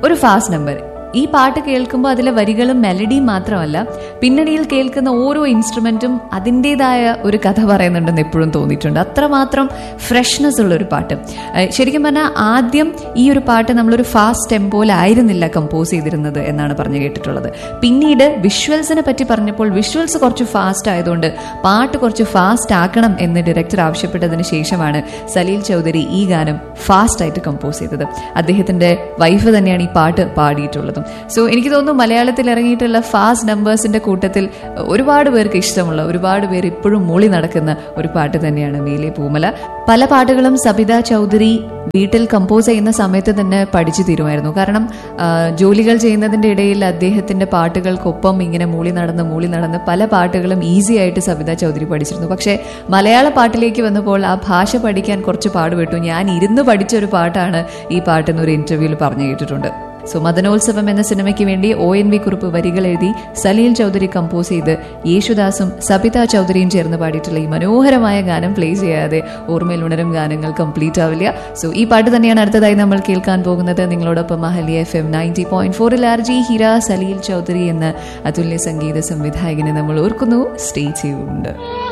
ഒരു fast number ഈ പാട്ട് കേൾക്കുമ്പോൾ അതിലെ വരികളും മെലഡിയും മാത്രമല്ല പിന്നണിയിൽ കേൾക്കുന്ന ഓരോ ഇൻസ്ട്രുമെന്റും അതിൻ്റെതായ ഒരു കഥ പറയുന്നുണ്ടെന്ന് എപ്പോഴും തോന്നിയിട്ടുണ്ട് അത്രമാത്രം ഫ്രഷ്നെസ് ഉള്ള ഒരു പാട്ട് ഏഹ് ശരിക്കും പറഞ്ഞാൽ ആദ്യം ഈ ഒരു പാട്ട് നമ്മളൊരു ഫാസ്റ്റ് ടെമ്പോയിലായിരുന്നില്ല കമ്പോസ് ചെയ്തിരുന്നത് എന്നാണ് പറഞ്ഞു കേട്ടിട്ടുള്ളത് പിന്നീട് വിഷ്വൽസിനെ പറ്റി പറഞ്ഞപ്പോൾ വിഷ്വൽസ് കുറച്ച് ഫാസ്റ്റ് ആയതുകൊണ്ട് പാട്ട് കുറച്ച് ഫാസ്റ്റ് ആക്കണം എന്ന് ഡയറക്ടർ ആവശ്യപ്പെട്ടതിന് ശേഷമാണ് സലീൽ ചൗധരി ഈ ഗാനം ഫാസ്റ്റ് ആയിട്ട് കമ്പോസ് ചെയ്തത് അദ്ദേഹത്തിന്റെ വൈഫ് തന്നെയാണ് ഈ പാട്ട് പാടിയിട്ടുള്ളതും സോ എനിക്ക് തോന്നുന്നു മലയാളത്തിൽ ഇറങ്ങിയിട്ടുള്ള ഫാസ്റ്റ് നമ്പേഴ്സിന്റെ കൂട്ടത്തിൽ ഒരുപാട് പേർക്ക് ഇഷ്ടമുള്ള ഒരുപാട് പേർ ഇപ്പോഴും മൂളി നടക്കുന്ന ഒരു പാട്ട് തന്നെയാണ് മേലെ പൂമല പല പാട്ടുകളും സബിത ചൗധരി വീട്ടിൽ കമ്പോസ് ചെയ്യുന്ന സമയത്ത് തന്നെ പഠിച്ചു തീരുമായിരുന്നു കാരണം ആ, ജോലികൾ ചെയ്യുന്നതിന്റെ ഇടയിൽ അദ്ദേഹത്തിന്റെ പാട്ടുകൾക്കൊപ്പം ഇങ്ങനെ മൂളി നടന്ന് മൂളി നടന്ന് പല പാട്ടുകളും ഈസി ആയിട്ട് സബിത ചൗധരി പഠിച്ചിരുന്നു പക്ഷേ മലയാള പാട്ടിലേക്ക് വന്നപ്പോൾ ആ ഭാഷ പഠിക്കാൻ കുറച്ച് പാടുപെട്ടു ഞാൻ ഇരുന്ന് പഠിച്ച ഒരു പാട്ടാണ് ഈ പാട്ടെന്ന് ഒരു ഇന്റർവ്യൂവിൽ പറഞ്ഞു കേട്ടിട്ടുണ്ട് സോ മദനോത്സവം എന്ന സിനിമയ്ക്ക് വേണ്ടി ഒ എൻ വി കുറിപ്പ് വരികൾ എഴുതി സലീൽ ചൗധരി കമ്പോസ് ചെയ്ത് യേശുദാസും സബിത ചൗധരിയും ചേർന്ന് പാടിയിട്ടുള്ള ഈ മനോഹരമായ ഗാനം പ്ലേ ചെയ്യാതെ ഓർമ്മയിൽ ഉണരും ഗാനങ്ങൾ കംപ്ലീറ്റ് ആവില്ല സോ ഈ പാട്ട് തന്നെയാണ് അടുത്തതായി നമ്മൾ കേൾക്കാൻ പോകുന്നത് നിങ്ങളോടൊപ്പം മഹലി എഫ് എം നയൻറ്റി പോയിന്റ് ഫോറിൽ ആർ ജി ഹിര സലീൽ ചൗധരി എന്ന അതുല്യ സംഗീത സംവിധായകനെ നമ്മൾ ഓർക്കുന്നു സ്റ്റേ ചെയ്യുന്നുണ്ട്